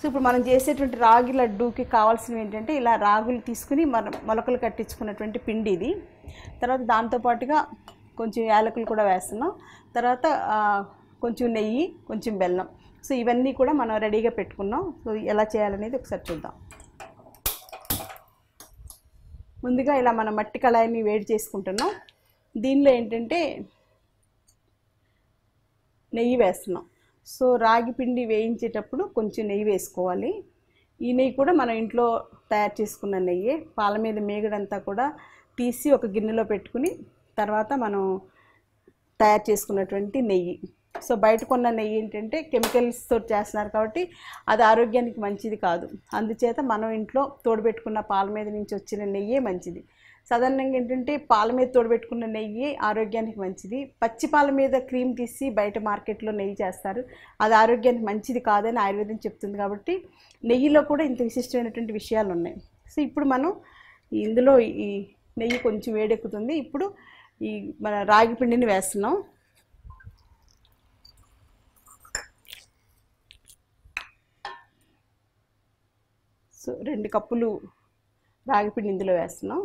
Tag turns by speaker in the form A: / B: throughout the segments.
A: ఇప్పుడు మనం చేసేటువంటి రాగి లడ్డూకి కావాల్సినవి ఏంటంటే ఇలా రాగులు తీసుకుని మన మొలకలు కట్టించుకున్నటువంటి పిండి ఇది తర్వాత దాంతోపాటుగా కొంచెం యాలకులు కూడా వేస్తున్నాం తర్వాత ఆ, కొంచెం నెయ్యి కొంచెం బెల్లం సో ఇవన్నీ కూడా మనం రెడీగా పెట్టుకున్నాం సో ఎలా చేయాలనేది ఒకసారి చూద్దాం ముందుగా ఇలా మన మట్టి కళాయిని వేడి చేసుకుంటున్నాం దీనిలో ఏంటంటే నెయ్యి వేస్తున్నాం సో రాగి పిండి వేయించేటప్పుడు కొంచెం నెయ్యి వేసుకోవాలి ఈ నెయ్యి కూడా మన ఇంట్లో తయారు చేసుకున్న నెయ్యి పాల మీద మేగడంతా కూడా తీసి ఒక గిన్నెలో పెట్టుకుని తర్వాత మనం తయారు చేసుకున్నటువంటి నెయ్యి సో బయట కొన్న నెయ్యి ఏంటంటే కెమికల్స్తో చేస్తున్నారు కాబట్టి అది ఆరోగ్యానికి మంచిది కాదు అందుచేత మనం ఇంట్లో తోడుపెట్టుకున్న పాల మీద నుంచి వచ్చిన నెయ్యే మంచిది సాధారణంగా ఏంటంటే పాల మీద తోడుపెట్టుకున్న నెయ్యి ఆరోగ్యానికి మంచిది పచ్చి పాల మీద క్రీమ్ తీసి బయట మార్కెట్లో నెయ్యి చేస్తారు అది ఆరోగ్యానికి మంచిది కాదని ఆయుర్వేదం చెప్తుంది కాబట్టి నెయ్యిలో కూడా ఇంత విశిష్టమైనటువంటి విషయాలు ఉన్నాయి సో ఇప్పుడు మనం ఇందులో ఈ నెయ్యి కొంచెం వేడెక్కుతుంది ఇప్పుడు ఈ మన రాగి పిండిని వేస్తున్నాం సో రెండు కప్పులు రాగి పిండి ఇందులో వేస్తున్నాం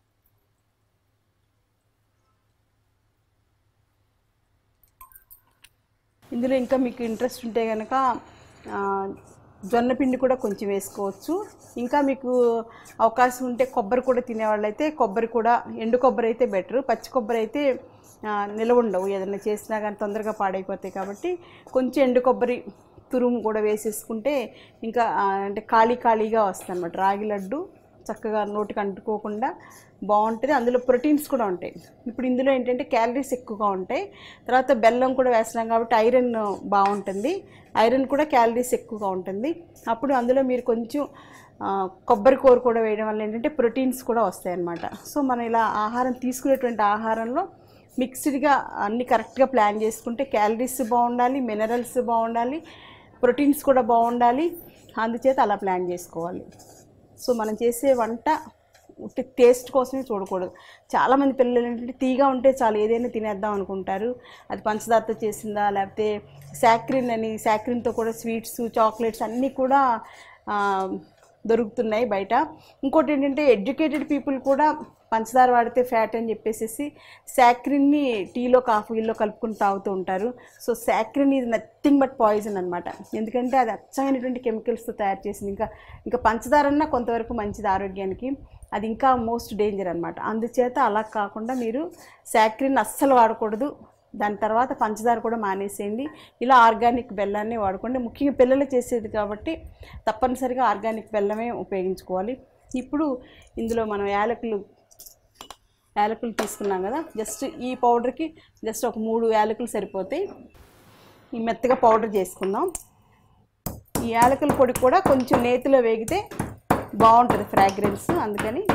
A: ఇందులో ఇంకా మీకు ఇంట్రెస్ట్ ఉంటే కనుక ఆ, జొన్న పిండి కూడా కొంచెం వేసుకోవచ్చు ఇంకా మీకు అవకాశం ఉంటే కొబ్బరి కూడా తినేవాళ్ళైతే కొబ్బరి కూడా ఎండు కొబ్బరి అయితే బెటర్ పచ్చి కొబ్బరి అయితే ఆ, నిలవ ఉండవు ఏదైనా చేసినా కానీ తొందరగా పాడైపోతాయి కాబట్టి కొంచెం ఎండు కొబ్బరి తురుము కూడా వేసేసుకుంటే ఇంకా ఆ, అంటే ఖాళీ ఖాళీగా వస్తుంది అనమాట రాగి లడ్డు చక్కగా నోటికి అంటుకోకుండా బాగుంటుంది అందులో ప్రోటీన్స్ కూడా ఉంటాయి ఇప్పుడు ఇందులో ఏంటంటే క్యాలరీస్ ఎక్కువగా ఉంటాయి తర్వాత బెల్లం కూడా వేస్తున్నాం కాబట్టి ఐరన్ బాగుంటుంది ఐరన్ కూడా క్యాలరీస్ ఎక్కువగా ఉంటుంది అప్పుడు అందులో మీరు కొంచెం ఆ, కొబ్బరి కూర కూడా వేయడం వల్ల ఏంటంటే ప్రోటీన్స్ కూడా వస్తాయి అన్నమాట సో మనం ఇలా ఆహారం తీసుకునేటువంటి ఆహారంలో మిక్స్డ్గా అన్ని కరెక్ట్గా ప్లాన్ చేసుకుంటే క్యాలరీస్ బాగుండాలి మినరల్స్ బాగుండాలి ప్రోటీన్స్ కూడా బాగుండాలి అందుచేత అలా ప్లాన్ చేసుకోవాలి సో మనం చేసే వంట ఉట్టి టేస్ట్ కోసమే చూడకూడదు చాలామంది పిల్లలు ఏంటంటే తీగా ఉంటే చాలు ఏదైనా తినేద్దాం అనుకుంటారు అది పంచదారతో చేసిందా లేకపోతే సాక్రిన్ అని సాక్రిన్తో కూడా స్వీట్స్ చాక్లెట్స్ అన్నీ కూడా ఆ, దొరుకుతున్నాయి బయట ఇంకోటి ఏంటంటే ఎడ్యుకేటెడ్ పీపుల్ కూడా పంచదార వాడితే ఫ్యాట్ అని చెప్పేసి సాక్రిన్ని టీలో కాఫీలో కలుపుకుని తాగుతూ ఉంటారు సో సాక్రిన్ ఇది నథింగ్ బట్ పాయిజన్ అనమాట ఎందుకంటే అది అచ్చమైనటువంటి కెమికల్స్తో తయారు చేసింది ఇంకా ఇంకా పంచదార అన్నా కొంతవరకు మంచిది ఆరోగ్యానికి అది ఇంకా మోస్ట్ డేంజర్ అనమాట అందుచేత అలా కాకుండా మీరు సాక్రిన్ అస్సలు వాడకూడదు దాని తర్వాత పంచదార కూడా మానేసేయండి ఇలా ఆర్గానిక్ బెల్లాన్ని వాడుకోండి ముఖ్యంగా పిల్లలు చేసేది కాబట్టి తప్పనిసరిగా ఆర్గానిక్ బెల్లమే ఉపయోగించుకోవాలి ఇప్పుడు ఇందులో మనం యాలకులు యాలకులు తీసుకున్నాం కదా జస్ట్ ఈ పౌడర్కి జస్ట్ ఒక మూడు యాలకులు సరిపోతాయి ఈ మెత్తగా పౌడర్ చేసుకుందాం ఈ యాలకుల పొడి కూడా కొంచెం నేతిలో వేగితే బాగుంటుంది ఫ్రాగ్రెన్స్ అందుకని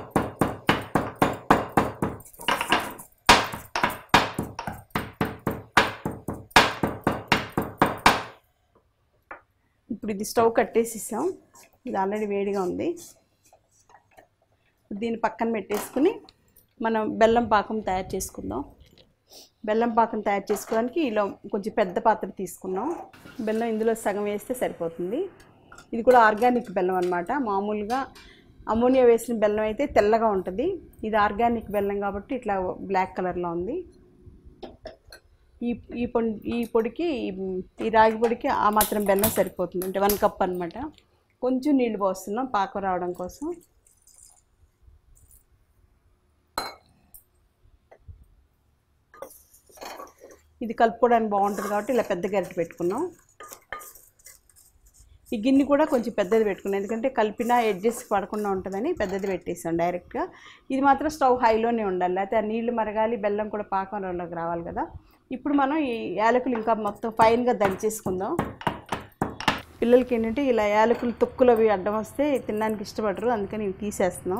A: ఇప్పుడు ఇది స్టవ్ కట్టేసేసాం ఇది ఆల్రెడీ వేడిగా ఉంది దీన్ని పక్కన పెట్టేసుకుని మనం బెల్లం పాకం తయారు చేసుకుందాం బెల్లం పాకం తయారు చేసుకోవడానికి ఇలా కొంచెం పెద్ద పాత్ర తీసుకున్నాం బెల్లం ఇందులో సగం వేస్తే సరిపోతుంది ఇది కూడా ఆర్గానిక్ బెల్లం అనమాట మామూలుగా అమోనియా వేసిన బెల్లం అయితే తెల్లగా ఉంటుంది ఇది ఆర్గానిక్ బెల్లం కాబట్టి ఇట్లా బ్లాక్ కలర్లో ఉంది ఈ ఈ పొడి ఈ పొడికి ఈ- ఈ రాగి పొడికి ఆ మాత్రం బెల్లం సరిపోతుంది అంటే వన్ కప్ అనమాట కొంచెం నీళ్ళు పోస్తున్నాం పాకం రావడం కోసం ఇది కలుపుకోవడానికి బాగుంటుంది కాబట్టి ఇలా పెద్ద గరిటె పెట్టుకున్నాం ఈ గిన్నె కూడా కొంచెం పెద్దది పెట్టుకున్నాం ఎందుకంటే కలిపిన ఎడ్జెస్ పడకుండా ఉంటుందని పెద్దది పెట్టేసాం డైరెక్ట్గా ఇది మాత్రం స్టవ్ హైలోనే ఉండాలి లేకపోతే ఆ నీళ్లు మరగాలి బెల్లం కూడా పాకంలోకి రావాలి కదా ఇప్పుడు మనం ఈ యాలకులు ఇంకా మొత్తం ఫైన్గా దంచేసుకుందాం పిల్లలకి ఏంటంటే ఇలా యాలకులు తొక్కులు అవి అడ్డం వస్తే తినడానికి ఇష్టపడరు అందుకని ఇవి తీసేస్తున్నాం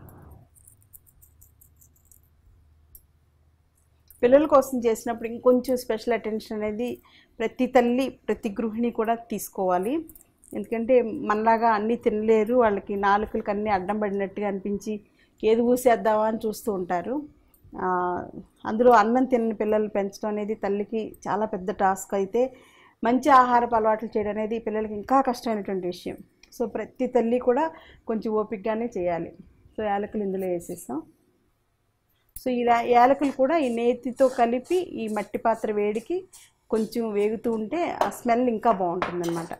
A: పిల్లల కోసం చేసినప్పుడు ఇంకొంచెం స్పెషల్ అటెన్షన్ అనేది ప్రతి తల్లి ప్రతి గృహిణి కూడా తీసుకోవాలి ఎందుకంటే మనలాగా అన్నీ తినలేరు వాళ్ళకి నాలుకలకి అన్నీ అడ్డం పడినట్టుగా అనిపించి ఏది ఊసేద్దామా అని చూస్తూ ఉంటారు ఆ, అందులో అన్నం తినని పిల్లలు పెంచడం అనేది తల్లికి చాలా పెద్ద టాస్క్ అయితే మంచి ఆహారపు అలవాట్లు చేయడం అనేది పిల్లలకి ఇంకా కష్టమైనటువంటి విషయం సో ప్రతి తల్లి కూడా కొంచెం ఓపికగానే చేయాలి సో యాలకులు ఇందులో వేసేస్తాం సో ఇలా యాలకులు కూడా ఈ నేతితో కలిపి ఈ మట్టి పాత్ర వేడికి కొంచెం వేగుతూ ఉంటే ఆ స్మెల్ ఇంకా బాగుంటుందన్నమాట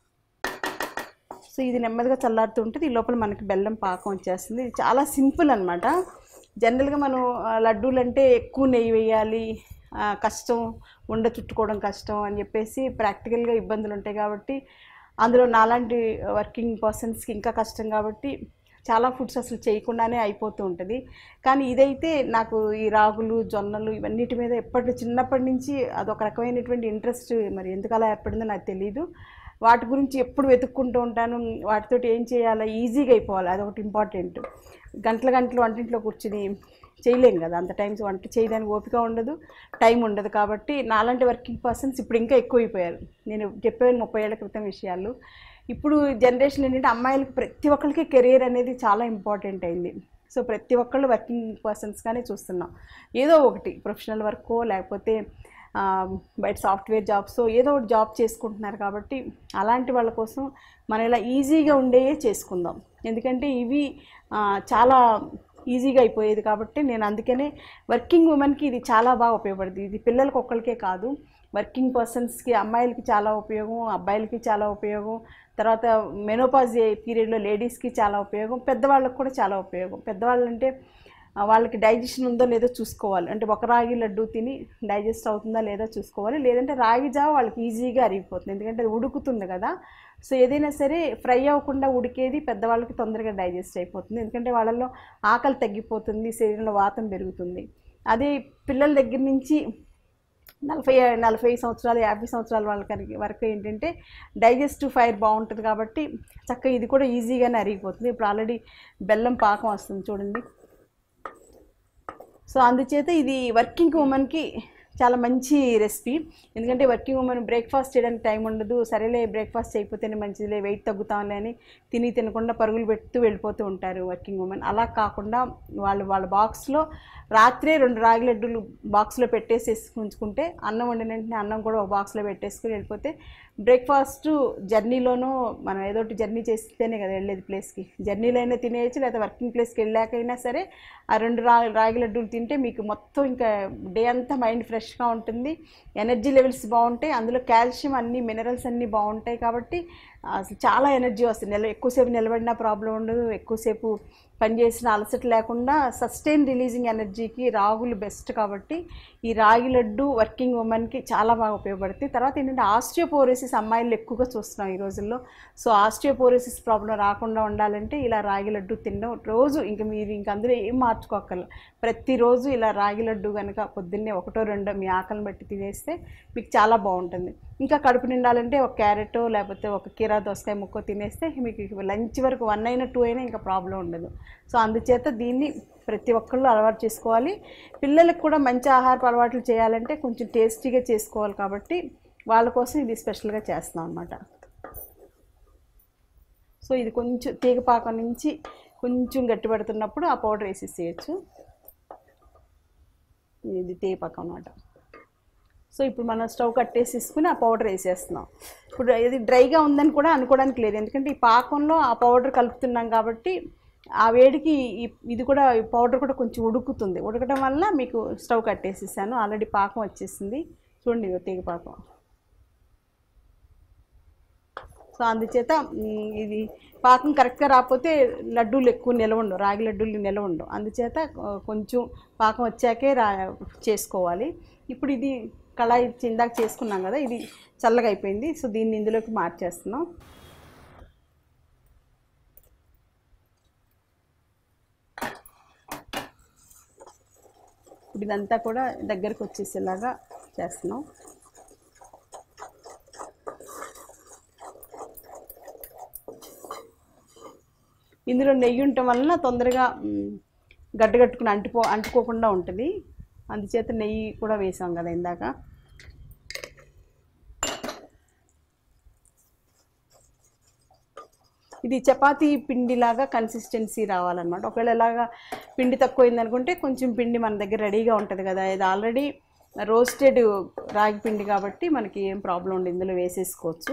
A: సో ఇది నెమ్మదిగా చల్లారుతూ ఉంటుంది ఈ లోపల మనకి బెల్లం పాకం వచ్చేస్తుంది ఇది చాలా సింపుల్ అనమాట జనరల్గా మనం ఆ, లడ్డూలు అంటే ఎక్కువ నెయ్యి వేయాలి ఆ, కష్టం ఉండ చుట్టుకోవడం కష్టం అని చెప్పేసి ప్రాక్టికల్గా ఇబ్బందులు ఉంటాయి కాబట్టి అందులో నాలాంటి వర్కింగ్ పర్సన్స్కి ఇంకా కష్టం కాబట్టి చాలా ఫుడ్స్ అసలు చేయకుండానే అయిపోతూ ఉంటుంది కానీ ఇదైతే నాకు ఈ రాగులు జొన్నలు ఇవన్నిటి మీద ఎప్పటి చిన్నప్పటి నుంచి అదొక రకమైనటువంటి ఇంట్రెస్ట్ మరి ఎందుకు అలా ఏర్పడిందో నాకు తెలియదు వాటి గురించి ఎప్పుడు వెతుక్కుంటూ ఉంటాను వాటితోటి ఏం చేయాలో ఈజీగా అయిపోవాలి అదొకటి ఇంపార్టెంట్ గంటల గంటలు వంటింట్లో కూర్చుని చేయలేం కదా అంత టైం వంట చేయడానికి ఓపిక ఉండదు టైం ఉండదు కాబట్టి నాలాంటి వర్కింగ్ పర్సన్స్ ఇప్పుడు ఇంకా ఎక్కువైపోయారు నేను చెప్పాను ముప్పై ఏళ్ల క్రితం విషయాలు ఇప్పుడు జనరేషన్ ఏంటంటే అమ్మాయిలకి ప్రతి ఒక్కరికి కెరీర్ అనేది చాలా ఇంపార్టెంట్ అయింది సో ప్రతి ఒక్కళ్ళు వర్కింగ్ పర్సన్స్గానే చూస్తున్నాం ఏదో ఒకటి ప్రొఫెషనల్ వర్కో లేకపోతే ఆ, బయట సాఫ్ట్వేర్ జాబ్స్ ఏదో ఒకటి జాబ్ చేసుకుంటున్నారు కాబట్టి అలాంటి వాళ్ళ కోసం మనం ఇలా ఈజీగా ఉండేవే చేసుకుందాం ఎందుకంటే ఇవి ఆ, చాలా ఈజీగా అయిపోయేది కాబట్టి నేను అందుకనే వర్కింగ్ ఉమెన్కి ఇది చాలా బాగా ఉపయోగపడుతుంది ఇది పిల్లలకి ఒక్కరికే కాదు వర్కింగ్ పర్సన్స్కి అమ్మాయిలకి చాలా ఉపయోగం అబ్బాయిలకి చాలా ఉపయోగం తర్వాత మెనోపాజ్ పీరియడ్లో లేడీస్కి చాలా ఉపయోగం పెద్దవాళ్ళకి కూడా చాలా ఉపయోగం పెద్దవాళ్ళు అంటే ఆ, వాళ్ళకి డైజెషన్ ఉందో లేదో చూసుకోవాలి అంటే ఒక రాగి లడ్డు తిని డైజెస్ట్ అవుతుందా లేదా చూసుకోవాలి లేదంటే రాగి జావ వాళ్ళకి ఈజీగా అరిగిపోతుంది ఎందుకంటే అది ఉడుకుతుంది కదా సో ఏదైనా సరే ఫ్రై అవ్వకుండా ఉడికేది పెద్దవాళ్ళకి తొందరగా డైజెస్ట్ అయిపోతుంది ఎందుకంటే వాళ్ళలో ఆకలి తగ్గిపోతుంది శరీరంలో వాతం పెరుగుతుంది అదే పిల్లల దగ్గర నుంచి నలభై నలభై సంవత్సరాలు యాభై సంవత్సరాల వాళ్ళకి వరకు ఏంటంటే డైజెస్టివ్ ఫైర్ బాగుంటుంది కాబట్టి చక్కగా ఇది కూడా ఈజీగానే అరిగిపోతుంది ఇప్పుడు ఆల్రెడీ బెల్లం పాకం వస్తుంది చూడండి సో అందుచేత ఇది వర్కింగ్ ఉమెన్కి చాలా మంచి రెసిపీ ఎందుకంటే వర్కింగ్ ఉమెన్ బ్రేక్ఫాస్ట్ చేయడానికి టైం ఉండదు సరేలే బ్రేక్ఫాస్ట్ చేయకపోతేనే మంచిదిలే వెయిట్ తగ్గుతాంలే అని తిని తినకుండా పరుగులు పెడుతూ వెళ్ళిపోతూ ఉంటారు వర్కింగ్ ఉమెన్ అలా కాకుండా వాళ్ళు వాళ్ళ బాక్స్లో రాత్రే రెండు రాగి లడ్డూలు బాక్స్లో పెట్టేసి ఉంచుకుంటే అన్నం వండిన వెంటనే అన్నం కూడా ఒక బాక్స్లో పెట్టేసుకుని వెళ్ళిపోతే బ్రేక్ఫాస్ట్ జర్నీలోనూ మనం ఏదో ఒకటి జర్నీ చేస్తేనే కదా వెళ్ళేది ప్లేస్కి జర్నీలో అయినా తినేయచ్చు లేదా వర్కింగ్ ప్లేస్కి వెళ్ళాకైనా సరే ఆ రెండు రా రాగి లడ్డూలు తింటే మీకు మొత్తం ఇంకా డే అంతా మైండ్ ఫ్రెష్గా ఉంటుంది ఎనర్జీ లెవెల్స్ బాగుంటాయి అందులో కాల్షియం అన్ని మినరల్స్ అన్నీ బాగుంటాయి కాబట్టి అసలు చాలా ఎనర్జీ వస్తుంది నిల ఎక్కువసేపు నిలబడినా ప్రాబ్లం ఉండదు ఎక్కువసేపు పనిచేసిన అలసట లేకుండా సస్టైన్ రిలీజింగ్ ఎనర్జీకి రాగులు బెస్ట్ కాబట్టి ఈ రాగి లడ్డు వర్కింగ్ ఉమెన్కి చాలా బాగా ఉపయోగపడుతుంది తర్వాత ఏంటంటే ఆస్టియోపోరోసిస్ అమ్మాయిలు ఎక్కువగా చూస్తున్నాం ఈ రోజుల్లో సో ఆస్టియోపోరోసిస్ ప్రాబ్లం రాకుండా ఉండాలంటే ఇలా రాగి లడ్డు తినడం రోజు ఇంక మీరు ఇంక అందులో ఏం మార్చుకోకర్ల ప్రతిరోజు ఇలా రాగి లడ్డు కనుక పొద్దున్నే ఒకటో రెండో మీ ఆకలిని బట్టి తినేస్తే మీకు చాలా బాగుంటుంది ఇంకా కడుపు నిండాలంటే ఒక క్యారెట్ లేకపోతే ఒక కీరా దోసకాయ ముక్క తినేస్తే మీకు లంచ్ వరకు వన్ అయినా టూ అయినా ఇంకా ప్రాబ్లం ఉండదు సో అందుచేత దీన్ని ప్రతి ఒక్కళ్ళు అలవాటు చేసుకోవాలి పిల్లలకు కూడా మంచి ఆహారపు అలవాట్లు చేయాలంటే కొంచెం టేస్టీగా చేసుకోవాలి కాబట్టి వాళ్ళ కోసం ఇది స్పెషల్గా చేస్తున్నాం అనమాట సో ఇది కొంచెం తీగపాకం నుంచి కొంచెం గట్టిపడుతున్నప్పుడు ఆ పౌడర్ వేసేసేయచ్చు ఇది తీగపాకం అనమాట సో ఇప్పుడు మనం స్టవ్ కట్టేసేసుకుని ఆ పౌడర్ వేసేస్తున్నాం ఇప్పుడు ఇది డ్రైగా ఉందని కూడా అనుకోవడానికి లేదు ఎందుకంటే ఈ పాకంలో ఆ పౌడర్ కలుపుతున్నాం కాబట్టి ఆ వేడికి ఈ ఇది కూడా ఈ పౌడర్ కూడా కొంచెం ఉడుకుతుంది ఉడకడం వల్ల మీకు స్టవ్ కట్టేసేసాను ఆల్రెడీ పాకం వచ్చేసింది చూడండి ఇదిగో తీగ పాకం సో అందుచేత మ్, ఇది పాకం కరెక్ట్గా రాకపోతే లడ్డూలు ఎక్కువ నిలవ ఉండవు రాగి లడ్డూలు నిలవ ఉండవు అందుచేత ఆ, కొంచెం పాకం వచ్చాకే రా చేసుకోవాలి ఇప్పుడు ఇది కళాయి ఇందాక చేసుకున్నాం కదా ఇది చల్లగా అయిపోయింది సో దీన్ని ఇందులోకి మార్చేస్తున్నాం ఇప్పుడు ఇదంతా కూడా దగ్గరకు వచ్చేసేలాగా చేస్తున్నాం ఇందులో నెయ్యి ఉండటం వలన తొందరగా మ్, గడ్డగట్టుకుని అంటుకో అంటుకోకుండా ఉంటుంది అందుచేత నెయ్యి కూడా వేసాం కదా ఇందాక ఇది చపాతీ పిండిలాగా కన్సిస్టెన్సీ రావాలన్నమాట ఒకవేళ ఇలాగా పిండి తక్కువైంది అనుకుంటే కొంచెం పిండి మన దగ్గర రెడీగా ఉంటుంది కదా ఇది ఆల్రెడీ రోస్టెడ్ రాగి పిండి కాబట్టి మనకి ఏం ప్రాబ్లం ఉండదు ఇందులో వేసేసుకోవచ్చు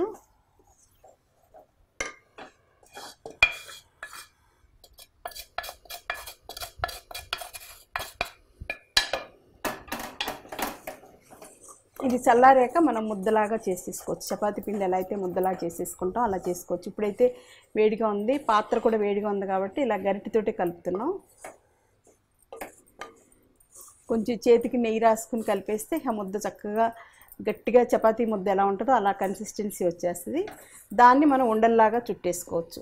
A: ఇది చల్లారాక మనం ముద్దలాగా చేసేసుకోవచ్చు చపాతీ పిండి ఎలా అయితే ముద్దలా చేసేసుకుంటాం అలా చేసుకోవచ్చు ఇప్పుడైతే వేడిగా ఉంది పాత్ర కూడా వేడిగా ఉంది కాబట్టి ఇలా గరిటెతోటి కలుపుతున్నాం కొంచెం చేతికి నెయ్యి రాసుకుని కలిపేస్తే ఆ ముద్ద చక్కగా గట్టిగా చపాతీ ముద్ద ఎలా ఉంటుందో అలా కన్సిస్టెన్సీ వచ్చేస్తుంది దాన్ని మనం ఉండల్లాగా చుట్టేసుకోవచ్చు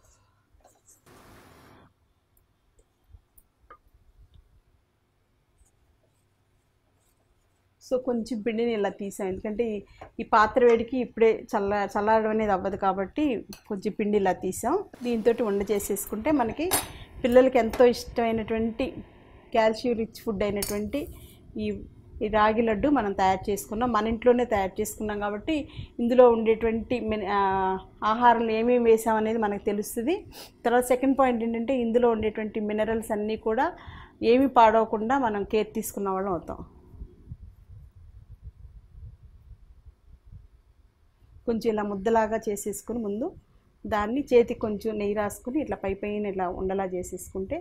A: సో కొంచెం పిండిని ఇలా తీసాం ఎందుకంటే ఈ- ఈ పాత్ర వేడికి ఇప్పుడే చల్ల చల్లారడం అనేది అవ్వదు కాబట్టి కొంచెం పిండి ఇలా తీసాం దీంతో వంట చేసేసుకుంటే మనకి పిల్లలకి ఎంతో ఇష్టమైనటువంటి కాల్షియం రిచ్ ఫుడ్ అయినటువంటి ఈ ఈ రాగి లడ్డు మనం తయారు చేసుకున్నాం మన ఇంట్లోనే తయారు చేసుకున్నాం కాబట్టి ఇందులో ఉండేటువంటి మిన- ఆ, ఆహారంలో ఏమేమి వేసాం అనేది మనకు తెలుస్తుంది తర్వాత సెకండ్ పాయింట్ ఏంటంటే ఇందులో ఉండేటువంటి మినరల్స్ అన్నీ కూడా ఏమి పాడవకుండా మనం కేర్ తీసుకున్న వాళ్ళం అవుతాం కొంచెం ఇలా ముద్దలాగా చేసేసుకుని ముందు దాన్ని చేతికి కొంచెం నెయ్యి రాసుకుని ఇట్లా పై పైన ఇట్లా ఉండలా చేసేసుకుంటే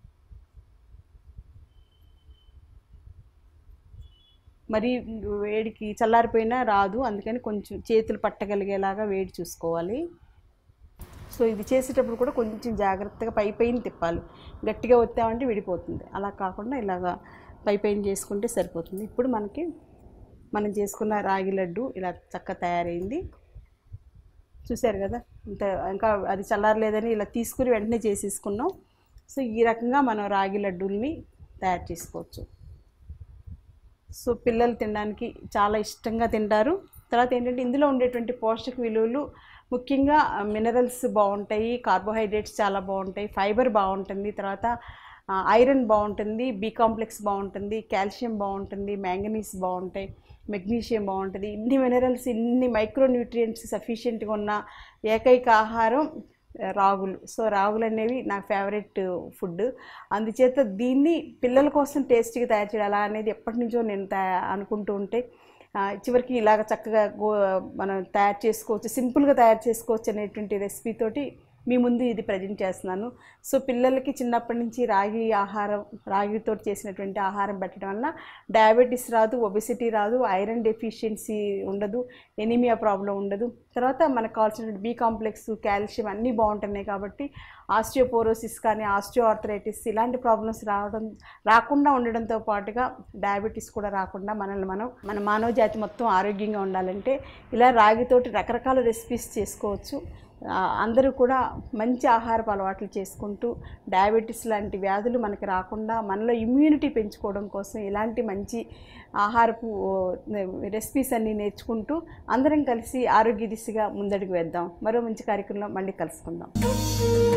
A: మరి వేడికి చల్లారిపోయినా రాదు అందుకని కొంచెం చేతులు పట్టగలిగేలాగా వేడి చూసుకోవాలి సో ఇది చేసేటప్పుడు కూడా కొంచెం జాగ్రత్తగా పై పైన తిప్పాలి గట్టిగా ఒత్తామంటే విడిపోతుంది అలా కాకుండా ఇలాగా పై పైన చేసుకుంటే సరిపోతుంది ఇప్పుడు మనకి మనం చేసుకున్న రాగి లడ్డు ఇలా చక్క తయారైంది చూశారు కదా ఇంత ఇంకా అది చల్లారలేదని ఇలా తీసుకుని వెంటనే చేసేసుకున్నాం సో ఈ రకంగా మనం రాగి లడ్డూల్ని తయారు చేసుకోవచ్చు సో పిల్లలు తినడానికి చాలా ఇష్టంగా తింటారు తర్వాత ఏంటంటే ఇందులో ఉండేటువంటి పోషక విలువలు ముఖ్యంగా మినరల్స్ బాగుంటాయి కార్బోహైడ్రేట్స్ చాలా బాగుంటాయి ఫైబర్ బాగుంటుంది తర్వాత ఆ, ఐరన్ బాగుంటుంది బి కాంప్లెక్స్ బాగుంటుంది కాల్షియం బాగుంటుంది మ్యాంగనీస్ బాగుంటాయి మెగ్నీషియం బాగుంటుంది ఇన్ని మినరల్స్ ఇన్ని మైక్రోన్యూట్రియంట్స్ సఫిషియెంట్గా ఉన్న ఏకైక ఆహారం ఆ, రాగులు సో రాగులు అనేవి నా ఫేవరెట్ ఫుడ్ అందుచేత దీన్ని పిల్లల కోసం టేస్టీగా తయారు చేయాలా అనేది ఎప్పటి నుంచో నేను తయా అనుకుంటూ ఉంటే ఆ, చివరికి ఇలాగ చక్కగా గో మనం తయారు చేసుకోవచ్చు సింపుల్గా తయారు చేసుకోవచ్చు అనేటువంటి రెసిపీ తోటి మీ ముందు ఇది ప్రజెంట్ చేస్తున్నాను సో పిల్లలకి చిన్నప్పటి నుంచి రాగి ఆహారం రాగితో చేసినటువంటి ఆహారం పెట్టడం వల్ల డయాబెటీస్ రాదు ఒబెసిటీ రాదు ఐరన్ డెఫిషియన్సీ ఉండదు ఎనీమియా ప్రాబ్లం ఉండదు తర్వాత మనకు కావాల్సిన బి కాంప్లెక్స్ కాల్షియం అన్నీ బాగుంటున్నాయి కాబట్టి ఆస్టియోపోరోసిస్ కానీ ఆస్టియోఆర్థరైటిస్ ఇలాంటి ప్రాబ్లమ్స్ రావడం రాకుండా ఉండడంతో పాటుగా డయాబెటీస్ కూడా రాకుండా మనల్ని మనం మన మానవ జాతి మొత్తం ఆరోగ్యంగా ఉండాలంటే ఇలా రాగితోటి రకరకాల రెసిపీస్ చేసుకోవచ్చు ఆ, అందరూ కూడా మంచి ఆహారపు అలవాట్లు చేసుకుంటూ డయాబెటీస్ లాంటి వ్యాధులు మనకి రాకుండా మనలో ఇమ్యూనిటీ పెంచుకోవడం కోసం ఇలాంటి మంచి ఆహారపు రెసిపీస్ అన్నీ నేర్చుకుంటూ అందరం కలిసి ఆరోగ్య దిశగా ముందడుగు వేద్దాం మరో మంచి కార్యక్రమంలో మళ్ళీ కలుసుకుందాం